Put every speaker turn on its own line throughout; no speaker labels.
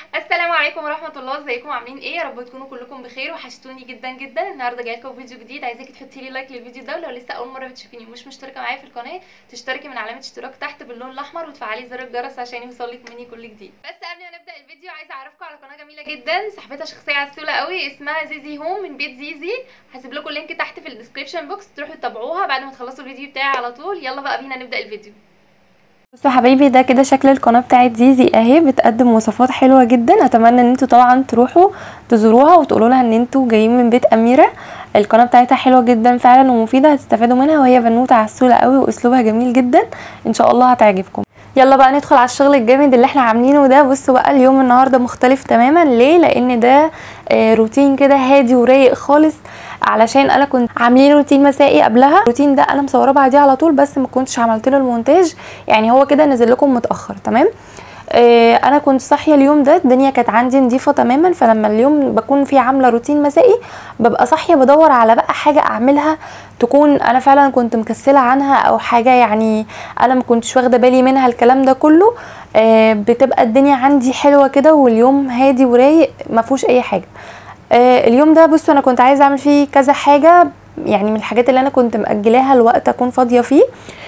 السلام عليكم ورحمه الله ازيكم عاملين ايه يا رب تكونوا كلكم بخير وحشتوني جدا جدا النهارده جايه لكم فيديو جديد عايزاكي تحطي لي لايك للفيديو ده ولو لسه اول مره بتشوفيني ومش مشتركه معايا في القناه تشتركي من علامه اشتراك تحت باللون الاحمر وتفعلي زر الجرس عشان يوصلك مني كل جديد بس قبل ما نبدا الفيديو عايزه اعرفكم على قناه جميله جدا صاحبتها شخصيه عسوله قوي اسمها زيزي هوم من بيت زيزي هسيب لكم اللينك تحت في الديسكربشن بوكس تروحوا تتابعوها بعد ما تخلصوا الفيديو بتاعي على طول يلا بقى بينا نبدا الفيديو
بصوا حبايبي ده كده شكل القناه بتاعت زيزي اهي بتقدم وصفات حلوه جدا اتمنى ان انتوا طبعا تروحوا تزوروها وتقولوا لها ان انتوا جايين من بيت اميره القناه بتاعتها حلوه جدا فعلا ومفيده هتستفادوا منها وهي بنوته عسوله قوي واسلوبها جميل جدا ان شاء الله هتعجبكم يلا بقى ندخل على الشغل الجامد اللي احنا عاملينه ده بصوا بقى اليوم النهارده مختلف تماما ليه لان ده آه روتين كده هادي ورايق خالص علشان انا كنت عاملين روتين مسائي قبلها الروتين ده انا مصوره بعديه على طول بس ما كنتش عملت له المونتاج يعني هو كده نزل لكم متاخر تمام آه انا كنت صاحيه اليوم ده الدنيا كانت عندي نظيفه تماما فلما اليوم بكون فيه عامله روتين مسائي ببقى صاحيه بدور على بقى حاجه اعملها تكون انا فعلا كنت مكسله عنها او حاجه يعني انا ما كنتش واخده بالي منها الكلام ده كله آه بتبقى الدنيا عندي حلوه كده واليوم هادي ورايق ما فيهوش اي حاجه آه اليوم ده بصوا انا كنت عايزه اعمل فيه كذا حاجه يعني من الحاجات اللي انا كنت مأجلاها الوقت اكون فاضيه فيه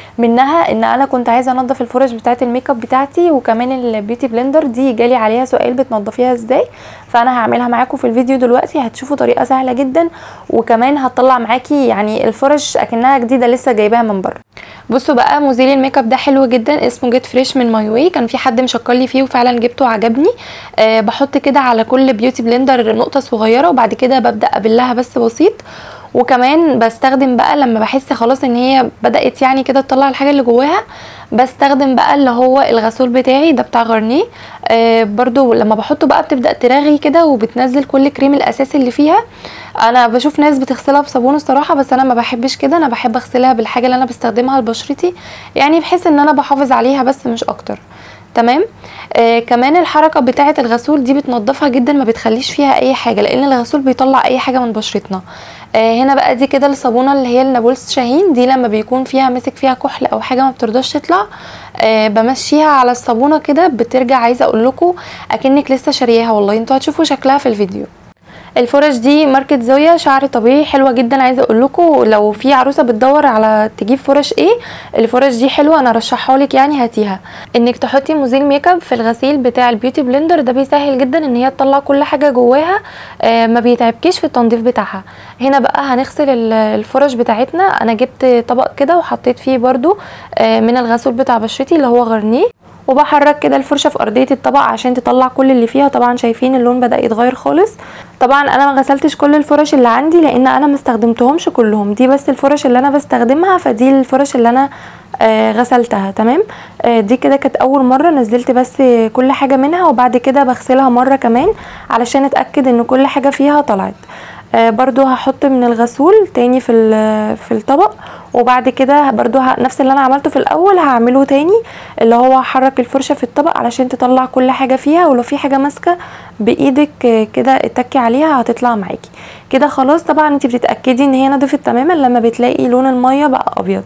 منها ان انا كنت عايزه انضف الفرش بتاعه الميك اب بتاعتي وكمان البيوتي بلندر دي جالي عليها سؤال بتنضفيها ازاي فانا هعملها معاكم في الفيديو دلوقتي هتشوفوا طريقه سهله جدا وكمان هتطلع معاكي يعني الفرش اكنها جديده لسه جايباها من بره بصوا بقى مزيل الميك اب ده حلو جدا اسمه جيت فريش من ماي واي كان في حد مشكر لي فيه وفعلا جبته وعجبني أه بحط كده على كل بيوتي بلندر نقطه صغيره وبعد كده ببدا ابلها بس بسيط وكمان بستخدم بقى لما بحس خلاص ان هي بدات يعني كده تطلع الحاجه اللي جواها بستخدم بقى اللي هو الغسول بتاعي ده بتاع غارنيه آه برضو لما بحطه بقى بتبدا ترغي كده وبتنزل كل كريم الاساسي اللي فيها انا بشوف ناس بتغسلها بصابون الصراحه بس انا ما بحبش كده انا بحب اغسلها بالحاجه اللي انا بستخدمها لبشرتي يعني بحيث ان انا بحافظ عليها بس مش اكتر تمام آه كمان الحركه بتاعه الغسول دي بتنضفها جدا ما بتخليش فيها اي حاجه لان الغسول بيطلع اي حاجه من بشرتنا آه هنا بقى دي كده الصابونه اللي هي النابلس شاهين دي لما بيكون فيها مسك فيها كحل او حاجه ما بترضاش تطلع آه بمشيها على الصابونه كده بترجع عايزه اقول لكم اكنك لسه شارياها والله انتوا هتشوفوا شكلها في الفيديو الفرش دي ماركه زويا شعر طبيعي حلوه جدا عايزه اقول لكم لو في عروسه بتدور على تجيب فرش ايه الفرش دي حلوه انا رشحها لك يعني هاتيها انك تحطي مزيل ميك اب في الغسيل بتاع البيوتي بلندر ده بيسهل جدا ان هي تطلع كل حاجه جواها آه ما بيتعبكيش في التنظيف بتاعها هنا بقى هنغسل الفرش بتاعتنا انا جبت طبق كده وحطيت فيه برده آه من الغسول بتاع بشرتي اللي هو غرنيه وبحرك كده الفرشه في ارضيه الطبق عشان تطلع كل اللي فيها طبعا شايفين اللون بدا يتغير خالص طبعا انا ما غسلتش كل الفرش اللي عندي لان انا ما استخدمتهمش كلهم دي بس الفرش اللي انا بستخدمها فدي الفرش اللي انا آه غسلتها تمام آه دي كده كانت اول مره نزلت بس كل حاجه منها وبعد كده بغسلها مره كمان علشان اتاكد ان كل حاجه فيها طلعت آه برضو هحط من الغسول تاني في في الطبق وبعد كده برضو نفس اللي انا عملته في الاول هعمله تاني اللي هو هحرك الفرشه في الطبق علشان تطلع كل حاجه فيها ولو في حاجه ماسكه بايدك كده اتكي عليها هتطلع معاكي كده خلاص طبعا انت بتتاكدي ان هي نضفت تماما لما بتلاقي لون الميه بقى ابيض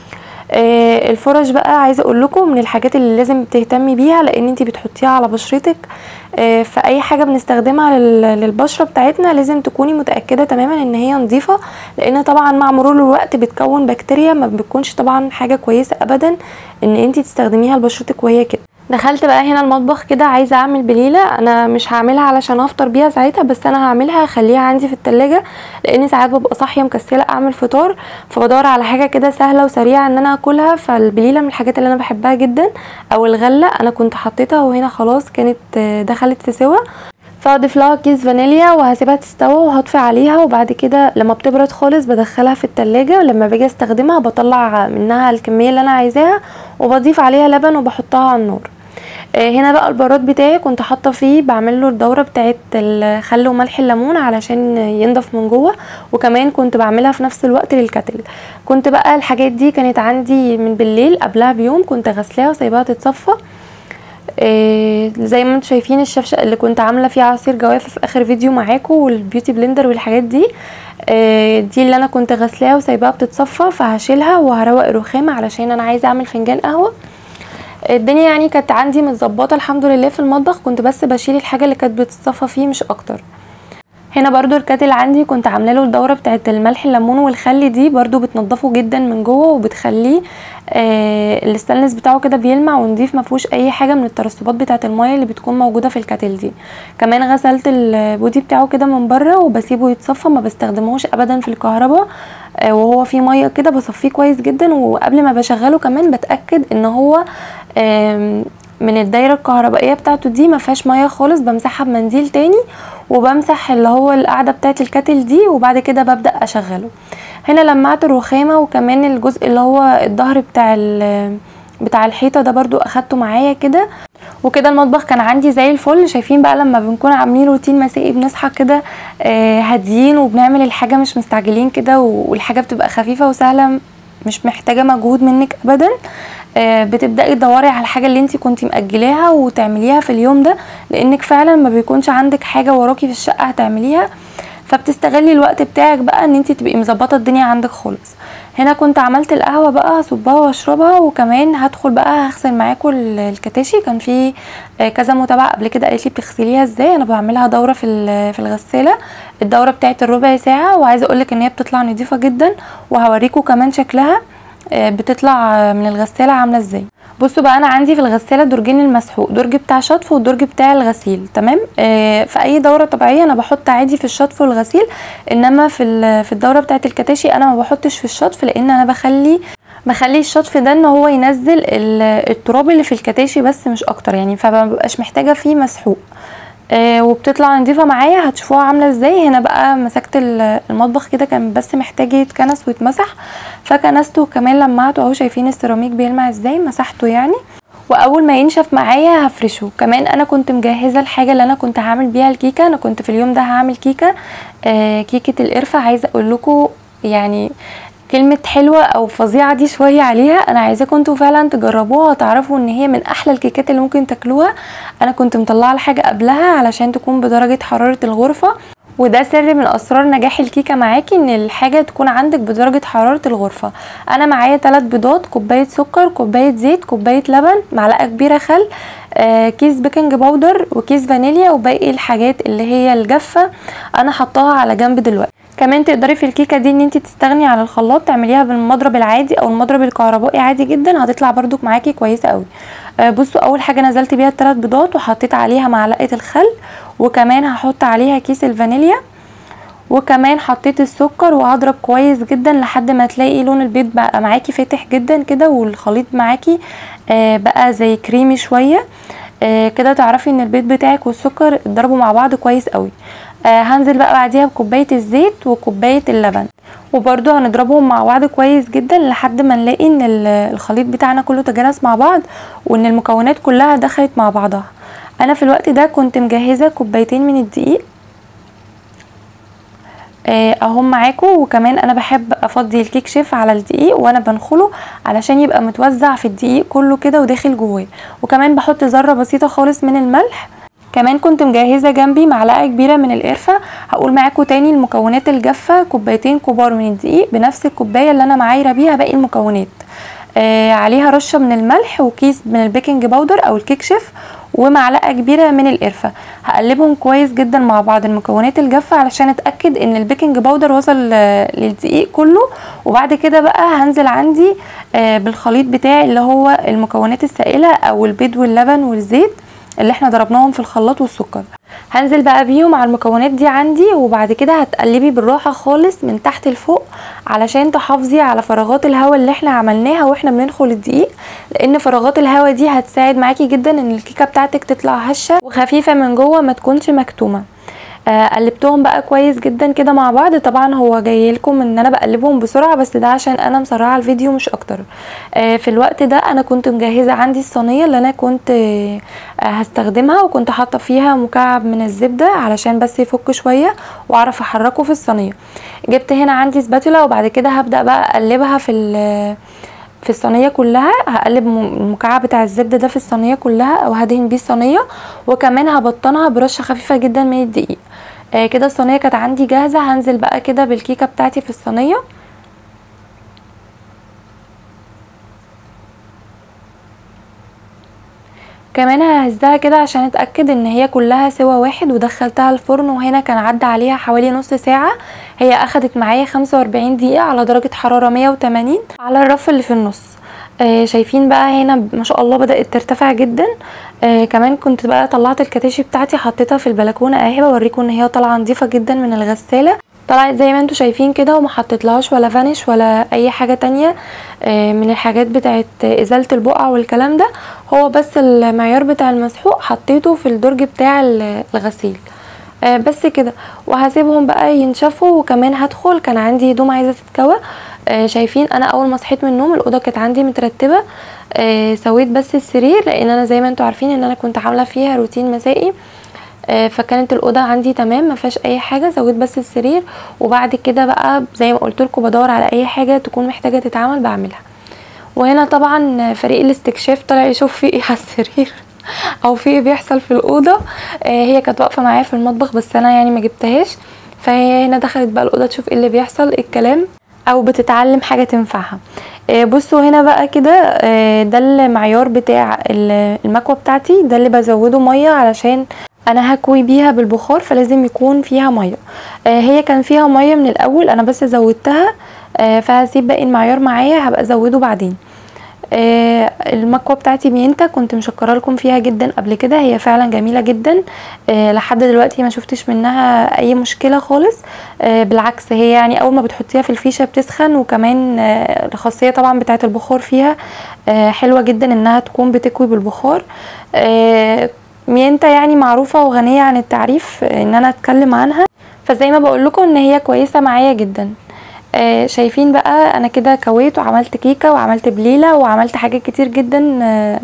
آه الفرش بقى عايزه اقول لكم من الحاجات اللي لازم تهتمي بيها لان انت بتحطيها على بشرتك آه فاي حاجه بنستخدمها للبشره بتاعتنا لازم تكوني متاكده تماما ان هي نظيفه لان طبعا مع مرور الوقت بتكون بكتيريا ما بتكونش طبعا حاجه كويسه ابدا ان انت تستخدميها لبشرتك وهي كده دخلت بقى هنا المطبخ كده عايزه اعمل بليله انا مش هعملها علشان افطر بيها ساعتها بس انا هعملها اخليها عندي في التلاجة لان ساعات ببقى صاحيه مكسله اعمل فطار فبدور على حاجه كده سهله وسريعه ان انا اكلها فالبليله من الحاجات اللي انا بحبها جدا او الغله انا كنت حطيتها وهنا خلاص كانت دخلت في سوا فاضيف لها كيس فانيليا وهسيبها تستوى وهطفي عليها وبعد كده لما بتبرد خالص بدخلها في التلاجة ولما باجي استخدمها بطلع منها الكميه اللي انا عايزاها وبضيف عليها لبن وبحطها على النار هنا بقى البراد بتاعي كنت حاطه فيه بعمل له الدوره بتاعه الخل وملح الليمون علشان ينضف من جوه وكمان كنت بعملها في نفس الوقت للكتل كنت بقى الحاجات دي كانت عندي من بالليل قبلها بيوم كنت غسلاها وسايباها تتصفى إيه زي ما انتم شايفين الشفشه اللي كنت عامله فيه عصير جوافه في اخر فيديو معاكم والبيوتي بلندر والحاجات دي إيه دي اللي انا كنت غسلاها وسايباها بتتصفى فهشيلها وهروق الرخامه علشان انا عايزه اعمل فنجان قهوه الدنيا يعني كانت عندي متظبطه الحمد لله في المطبخ كنت بس بشيل الحاجه اللي كانت بتتصفى فيه مش اكتر هنا برضو الكاتل عندي كنت عامله له الدوره بتاعه الملح الليمون والخل دي برضو بتنضفه جدا من جوه وبتخليه آه الستانلس بتاعه كده بيلمع ونضيف ما فيهوش اي حاجه من الترسبات بتاعه المايه اللي بتكون موجوده في الكاتل دي كمان غسلت البودي بتاعه كده من بره وبسيبه يتصفى ما بستخدموش ابدا في الكهرباء آه وهو فيه ميه كده بصفيه كويس جدا وقبل ما بشغله كمان بتاكد ان هو آه من الدايره الكهربائيه بتاعته دي ما فيهاش ميه خالص بمسحها بمنديل تاني وبمسح اللي هو القاعده بتاعه الكاتل دي وبعد كده ببدا اشغله هنا لمعت الرخامه وكمان الجزء اللي هو الظهر بتاع بتاع الحيطه ده برضو اخدته معايا كده وكده المطبخ كان عندي زي الفل شايفين بقى لما بنكون عاملين روتين مسائي بنصحى كده آه هاديين وبنعمل الحاجه مش مستعجلين كده والحاجه بتبقى خفيفه وسهله مش محتاجه مجهود منك ابدا آه بتبداي تدوري على الحاجه اللي انت كنتي مأجلاها وتعمليها في اليوم ده لانك فعلا ما بيكونش عندك حاجه وراكي في الشقه هتعمليها فبتستغلي الوقت بتاعك بقى ان انت تبقي مظبطه الدنيا عندك خالص هنا كنت عملت القهوه بقى هصبها واشربها وكمان هدخل بقى هغسل معاكم الكتاشي كان في كذا متابعه قبل كده قالت لي بتغسليها ازاي انا بعملها دوره في في الغساله الدوره بتاعت الربع ساعه وعايزه اقولك ان هي بتطلع نظيفه جدا وهوريكم كمان شكلها بتطلع من الغساله عامله ازاي بصوا بقى انا عندي في الغساله درجين المسحوق درج بتاع شطف والدرج بتاع الغسيل تمام آه في اي دوره طبيعيه انا بحط عادي في الشطف والغسيل انما في في الدوره بتاعه الكتاشي انا ما بحطش في الشطف لان انا بخلي بخلي الشطف ده ان هو ينزل التراب اللي في الكتاشي بس مش اكتر يعني فمبقاش محتاجه فيه مسحوق آه وبتطلع نضيفه معايا هتشوفوها عامله ازاي هنا بقى مسكت المطبخ كده كان بس محتاج يتكنس ويتمسح فكنسته كمان لمعته اهو شايفين السيراميك بيلمع ازاي مسحته يعني واول ما ينشف معايا هفرشه كمان انا كنت مجهزه الحاجه اللي انا كنت هعمل بيها الكيكه انا كنت في اليوم ده هعمل كيكه آه كيكه القرفه عايزه اقول لكم يعني كلمة حلوة او فظيعة دي شوية عليها انا عايزاكم انتوا فعلا تجربوها وتعرفوا ان هي من احلى الكيكات اللي ممكن تاكلوها انا كنت مطلعة الحاجة قبلها علشان تكون بدرجة حرارة الغرفة وده سر من اسرار نجاح الكيكه معاكي ان الحاجه تكون عندك بدرجه حراره الغرفه انا معايا 3 بيضات كوبايه سكر كوبايه زيت كوبايه لبن معلقه كبيره خل آه كيس بيكنج باودر وكيس فانيليا وباقي الحاجات اللي هي الجافه انا حطاها على جنب دلوقتي كمان تقدري في الكيكه دي ان انت تستغني عن الخلاط تعمليها بالمضرب العادي او المضرب الكهربائي عادي جدا هتطلع برضك معاكي كويسه قوي آه بصوا اول حاجه نزلت بيها الثلاث بيضات وحطيت عليها معلقه الخل وكمان هحط عليها كيس الفانيليا وكمان حطيت السكر وهضرب كويس جدا لحد ما تلاقي لون البيض بقى معاكي فاتح جدا كده والخليط معاكي آه بقى زي كريمي شويه آه كده تعرفي ان البيض بتاعك والسكر اتضربوا مع بعض كويس قوي آه هنزل بقى بعديها بكوبايه الزيت وكوبايه اللبن وبرده هنضربهم مع بعض كويس جدا لحد ما نلاقي ان الخليط بتاعنا كله تجانس مع بعض وان المكونات كلها دخلت مع بعضها انا في الوقت ده كنت مجهزه كوبايتين من الدقيق اهم معاكم وكمان انا بحب افضي الكيك شيف على الدقيق وانا بنخله علشان يبقى متوزع في الدقيق كله كده وداخل جواه وكمان بحط ذره بسيطه خالص من الملح كمان كنت مجهزه جنبي معلقه كبيره من القرفه هقول معاكم تاني المكونات الجافه كوبايتين كبار من الدقيق بنفس الكوبايه اللي انا معايره بيها باقي المكونات آه عليها رشه من الملح وكيس من البيكنج باودر او الكيك شيف ومعلقه كبيره من القرفه هقلبهم كويس جدا مع بعض المكونات الجافه علشان اتاكد ان البيكنج باودر وصل للدقيق كله وبعد كده بقى هنزل عندي آه بالخليط بتاعي اللي هو المكونات السائله او البيض واللبن والزيت اللي احنا ضربناهم في الخلاط والسكر هنزل بقى بيهم على المكونات دي عندي وبعد كده هتقلبي بالراحه خالص من تحت لفوق علشان تحافظي على فراغات الهواء اللي احنا عملناها واحنا بندخل الدقيق لان فراغات الهواء دي هتساعد معاكي جدا ان الكيكه بتاعتك تطلع هشه وخفيفه من جوه ما تكونش مكتومه آه قلبتهم بقى كويس جدا كده مع بعض طبعا هو جاي لكم ان انا بقلبهم بسرعه بس ده عشان انا مسرعه الفيديو مش اكتر آه في الوقت ده انا كنت مجهزه عندي الصينيه اللي انا كنت آه هستخدمها وكنت حاطه فيها مكعب من الزبده علشان بس يفك شويه واعرف احركه في الصينيه جبت هنا عندي سباتولا وبعد كده هبدا بقى اقلبها في في الصينيه كلها هقلب المكعب بتاع الزبده ده في الصينيه كلها او هدهن بيه الصينيه وكمان هبطنها برشه خفيفه جدا من الدقيق آه كده الصينيه كانت عندي جاهزه هنزل بقى كده بالكيكه بتاعتي في الصينيه وكمان ههزها كده عشان اتاكد ان هي كلها سوا واحد ودخلتها الفرن وهنا كان عدى عليها حوالي نص ساعه هي اخدت معايا 45 دقيقه على درجه حراره 180 على الرف اللي في النص آه شايفين بقى هنا ما شاء الله بدات ترتفع جدا آه كمان كنت بقى طلعت الكتاشي بتاعتي حطيتها في البلكونه اهي بوريكم ان هي طالعه نظيفه جدا من الغساله طلعت زي ما انتوا شايفين كده وما حطيتلهاش ولا فانيش ولا اي حاجه تانية آه من الحاجات بتاعت ازاله البقع والكلام ده هو بس المعيار بتاع المسحوق حطيته في الدرج بتاع الغسيل آه بس كده وهسيبهم بقى ينشفوا وكمان هدخل كان عندي هدوم عايزه تتكوى آه شايفين انا اول ما صحيت من النوم الاوضه كانت عندي مترتبه آه سويت بس السرير لان انا زي ما انتوا عارفين ان انا كنت عامله فيها روتين مسائي آه فكانت الاوضه عندي تمام ما فيهاش اي حاجه سويت بس السرير وبعد كده بقى زي ما قلت لكم بدور على اي حاجه تكون محتاجه تتعمل بعملها وهنا طبعا فريق الاستكشاف طلع يشوف في ايه على السرير او في ايه بيحصل في الاوضه آه هي كانت واقفه معايا في المطبخ بس انا يعني ما جبتهاش فهي هنا دخلت بقى الاوضه تشوف ايه اللي بيحصل ايه الكلام او بتتعلم حاجه تنفعها آه بصوا هنا بقى كده آه ده المعيار بتاع المكوه بتاعتي ده اللي بزوده ميه علشان انا هكوي بيها بالبخار فلازم يكون فيها ميه هي كان فيها ميه من الاول انا بس زودتها فهسيب باقي المعيار معايا هبقى ازوده بعدين آه المكوه بتاعتي مينتا كنت مشكره لكم فيها جدا قبل كده هي فعلا جميله جدا آه لحد دلوقتي ما شفتش منها اي مشكله خالص آه بالعكس هي يعني اول ما بتحطيها في الفيشه بتسخن وكمان الخاصيه طبعا بتاعه البخار فيها حلوه جدا انها تكون بتكوي بالبخار مينتا يعني معروفه وغنيه عن التعريف ان انا اتكلم عنها فزي ما بقول لكم ان هي كويسه معايا جدا آه شايفين بقى انا كده كويت وعملت كيكه وعملت بليله وعملت حاجات كتير جدا آه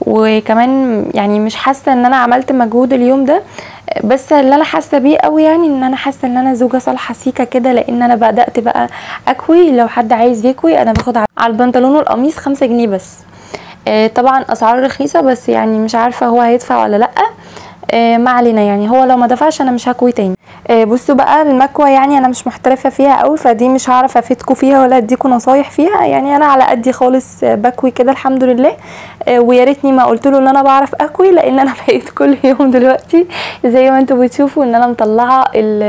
وكمان يعني مش حاسه ان انا عملت مجهود اليوم ده بس اللي انا حاسه بيه قوي يعني ان انا حاسه ان انا زوجه صالحه سيكه كده لان انا بدات بقى اكوي لو حد عايز يكوي انا باخد على البنطلون والقميص خمسة جنيه بس آه طبعا اسعار رخيصه بس يعني مش عارفه هو هيدفع ولا لا آه ما علينا يعني هو لو ما دفعش انا مش هكوي تاني آه بصوا بقى المكوه يعني انا مش محترفه فيها قوي فدي مش هعرف افيدكم فيها ولا اديكم نصايح فيها يعني انا على قدي خالص آه بكوي كده الحمد لله ويا ريتني ما قلت له ان انا بعرف اكوي لان انا بقيت كل يوم دلوقتي زي ما انتم بتشوفوا ان انا مطلعه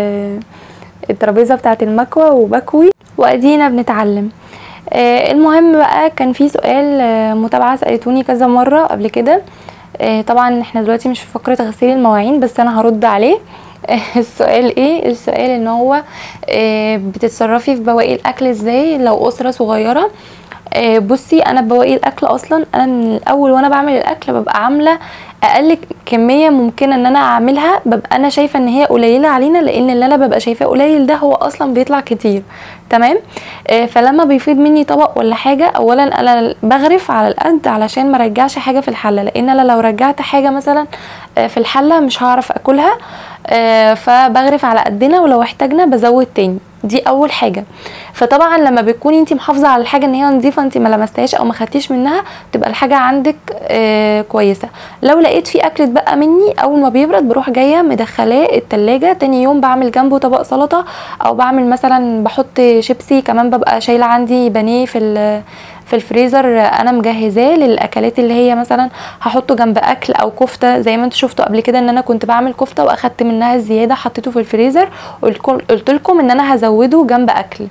الترابيزه بتاعه المكوه وبكوي وادينا بنتعلم المهم بقى كان في سؤال متابعه سالتوني كذا مره قبل كده طبعا احنا دلوقتي مش في فقره غسيل المواعين بس انا هرد عليه السؤال ايه السؤال ان هو بتتصرفي في بواقي الاكل ازاي لو اسره صغيره بصي انا بواقي الاكل اصلا انا من الاول وانا بعمل الاكل ببقى عامله اقل كميه ممكنه ان انا اعملها ببقى انا شايفه ان هي قليله علينا لان اللي انا ببقى شايفاه قليل ده هو اصلا بيطلع كتير تمام آه فلما بيفيض مني طبق ولا حاجه اولا انا بغرف على القد علشان ما رجعش حاجه في الحله لان انا لو رجعت حاجه مثلا آه في الحله مش هعرف اكلها آه فبغرف على قدنا ولو احتاجنا بزود تاني دي اول حاجه فطبعا لما بتكوني انت محافظه على الحاجه ان هي نظيفه انت ما لمستهاش او ما خدتيش منها تبقى الحاجه عندك آه كويسه لو لقيت في اكل اتبقى مني اول ما بيبرد بروح جايه مدخلاه التلاجة تاني يوم بعمل جنبه طبق سلطه او بعمل مثلا بحط شيبسي كمان ببقى شايله عندي بانيه في في الفريزر انا مجهزاه للاكلات اللي هي مثلا هحطه جنب اكل او كفته زي ما انتوا شفتوا قبل كده ان انا كنت بعمل كفته واخدت منها الزياده حطيته في الفريزر قلت لكم ان انا هزوده جنب اكل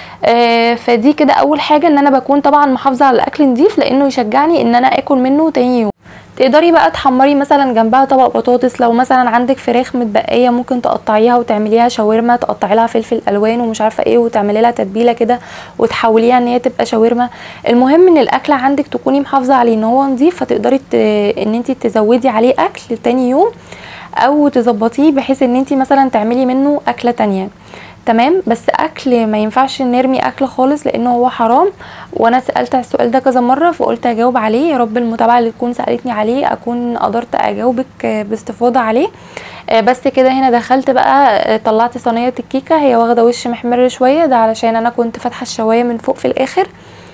آه فدي كده اول حاجه ان انا بكون طبعا محافظه على الاكل نضيف لانه يشجعني ان انا اكل منه تاني يوم تقدري بقى تحمري مثلا جنبها طبق بطاطس لو مثلا عندك فراخ متبقيه ممكن تقطعيها وتعمليها شاورما تقطعي لها فلفل الوان ومش عارفه ايه وتعملي لها تتبيله كده وتحوليها ان هي تبقى شاورما المهم ان الاكل عندك تكوني محافظه عليه ان هو نظيف فتقدري ان انت تزودي عليه اكل تاني يوم او تظبطيه بحيث ان انت مثلا تعملي منه اكله تانية تمام بس اكل ما ينفعش نرمي اكل خالص لانه هو حرام وانا سالت على السؤال ده كذا مره فقلت اجاوب عليه يا رب المتابعه اللي تكون سالتني عليه اكون قدرت اجاوبك باستفاضه عليه بس كده هنا دخلت بقى طلعت صينيه الكيكه هي واخده وش محمر شويه ده علشان انا كنت فاتحه الشوايه من فوق في الاخر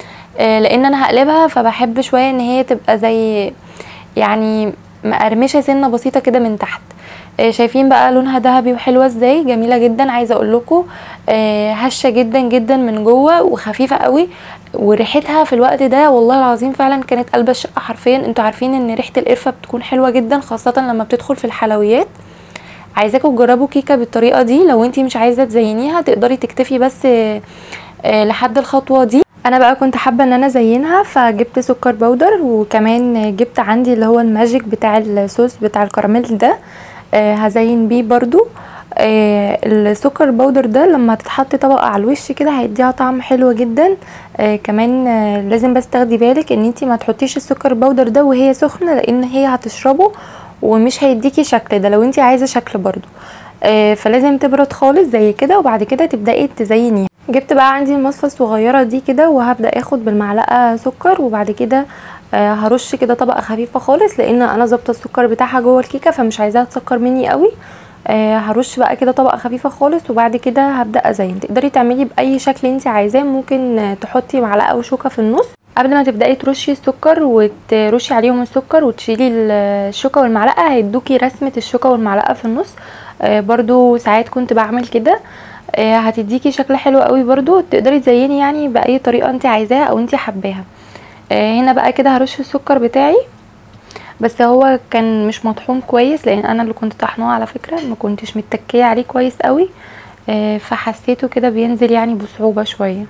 لان انا هقلبها فبحب شويه ان هي تبقى زي يعني مقرمشه سنه بسيطه كده من تحت شايفين بقى لونها ذهبي وحلوه ازاي جميله جدا عايزه اقول لكم هشه جدا جدا من جوه وخفيفه قوي وريحتها في الوقت ده والله العظيم فعلا كانت قلب الشقه حرفيا انتوا عارفين ان ريحه القرفه بتكون حلوه جدا خاصه لما بتدخل في الحلويات عايزاكم تجربوا كيكه بالطريقه دي لو انتي مش عايزه تزينيها تقدري تكتفي بس آه، آه، لحد الخطوه دي انا بقى كنت حابه ان انا ازينها فجبت سكر بودر وكمان جبت عندي اللي هو الماجيك بتاع الصوص بتاع الكراميل ده آه، هزين بيه برضو آه، السكر البودر ده لما تتحط طبقه على الوش كده هيديها طعم حلو جدا آه، كمان آه، لازم بس تاخدي بالك ان انتي ما تحطيش السكر البودر ده وهي سخنه لان هي هتشربه ومش هيديكي شكل ده لو انتي عايزه شكل برضو آه، فلازم تبرد خالص زي كده وبعد كده تبداي تزينيها جبت بقى عندي المصفى الصغيره دي كده وهبدا اخد بالمعلقه سكر وبعد كده آه، هرش كده طبقه خفيفه خالص لان انا ظابطه السكر بتاعها جوه الكيكه فمش عايزاها تسكر مني قوي آه، هرش بقى كده طبقه خفيفه خالص وبعد كده هبدا ازين تقدري تعملي باي شكل انت عايزاه ممكن آه، تحطي معلقه او شوكه في النص قبل ما تبداي ترشي السكر وترشي عليهم السكر وتشيلي ال- الشوكه والمعلقه هيدوكي رسمه الشوكه والمعلقه في النص آه، برضو ساعات كنت بعمل كده آه، هتديكي شكل حلو قوي برضو تقدري تزيني يعني باي طريقه انت عايزاها او انت حباها آه، هنا بقى كده هرش السكر بتاعي بس هو كان مش مطحون كويس لان انا اللي كنت طحناه على فكره ما كنتش متكيه عليه كويس قوي آه، فحسيته كده بينزل يعني بصعوبه شويه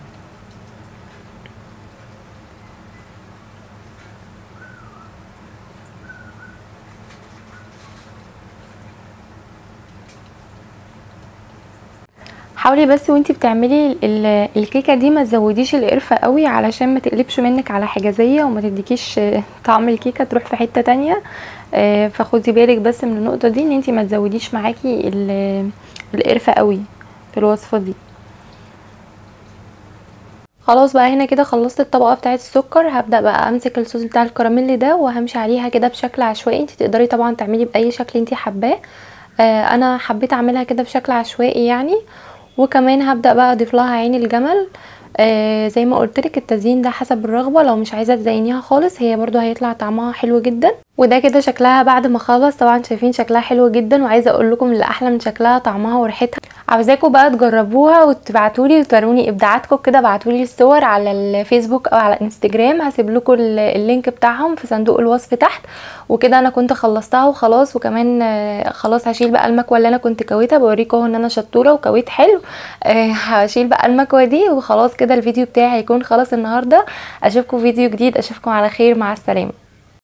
حاولي بس وانتي بتعملي ال- ال- الكيكه دي ما تزوديش القرفه قوي علشان ما تقلبش منك على حجازيه وما تديكيش آه، طعم الكيكه تروح في حته تانية آه، فخدي بالك بس من النقطه دي ان انتي ما تزوديش معاكي ال- القرفه قوي في الوصفه دي خلاص بقى هنا كده خلصت الطبقه بتاعه السكر هبدا بقى امسك الصوص بتاع الكراميل ده وهمشي عليها كده بشكل عشوائي انت تقدري طبعا تعملي باي شكل انت حباه آه انا حبيت اعملها كده بشكل عشوائي يعني وكمان هبدا بقى اضيف لها عين الجمل آه زي ما قلت لك التزيين ده حسب الرغبه لو مش عايزه تزينيها خالص هي برضو هيطلع طعمها حلو جدا وده كده شكلها بعد ما خلص طبعا شايفين شكلها حلو جدا وعايزه اقول لكم اللي احلى من شكلها طعمها وريحتها عاوزاكم بقى تجربوها وتبعتولي وتوروني ابداعاتكم كده ابعتولي الصور على الفيسبوك او على الانستجرام هسيب لكم ال- اللينك بتاعهم في صندوق الوصف تحت وكده انا كنت خلصتها وخلاص وكمان آه، خلاص هشيل بقى المكوه اللي انا كنت كويتها بوريكم اهو ان انا شطوره وكويت حلو آه، هشيل بقى المكوه دي وخلاص كده الفيديو بتاعي هيكون خلاص النهارده اشوفكم فيديو جديد اشوفكم على خير مع السلامه